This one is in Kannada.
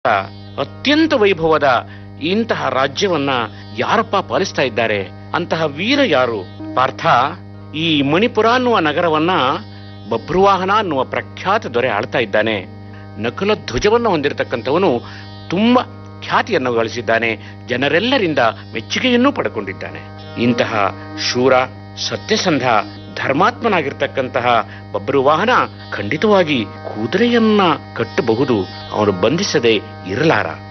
ಅತ್ಯಂತ ವೈಭವದ ಇಂತಹ ರಾಜ್ಯವನ್ನ ಯಾರಪ್ಪ ಪಾಲಿಸ್ತಾ ಇದ್ದಾರೆ ಅಂತಹ ವೀರ ಯಾರು ಪಾರ್ಥ ಈ ಮಣಿಪುರ ಅನ್ನುವ ನಗರವನ್ನ ಬಭ್ರುವಾಹನ ಅನ್ನುವ ಪ್ರಖ್ಯಾತ ದೊರೆ ಆಳ್ತಾ ಇದ್ದಾನೆ ನಕುಲ ಧ್ವಜವನ್ನು ಹೊಂದಿರತಕ್ಕಂಥವನು ತುಂಬಾ ಖ್ಯಾತಿಯನ್ನು ಗಳಿಸಿದ್ದಾನೆ ಜನರೆಲ್ಲರಿಂದ ಮೆಚ್ಚುಗೆಯನ್ನೂ ಪಡ್ಕೊಂಡಿದ್ದಾನೆ ಇಂತಹ ಶೂರ ಸತ್ಯಸಂಧ ಧರ್ಮಾತ್ಮನಾಗಿರ್ತಕ್ಕಂತಹ ಬಬ್ರುವಾಹನ ಖಂಡಿತವಾಗಿ ಕುದುರೆಯನ್ನ ಕಟ್ಟಬಹುದು ಅವನು ಬಂಧಿಸದೆ ಇರಲಾರ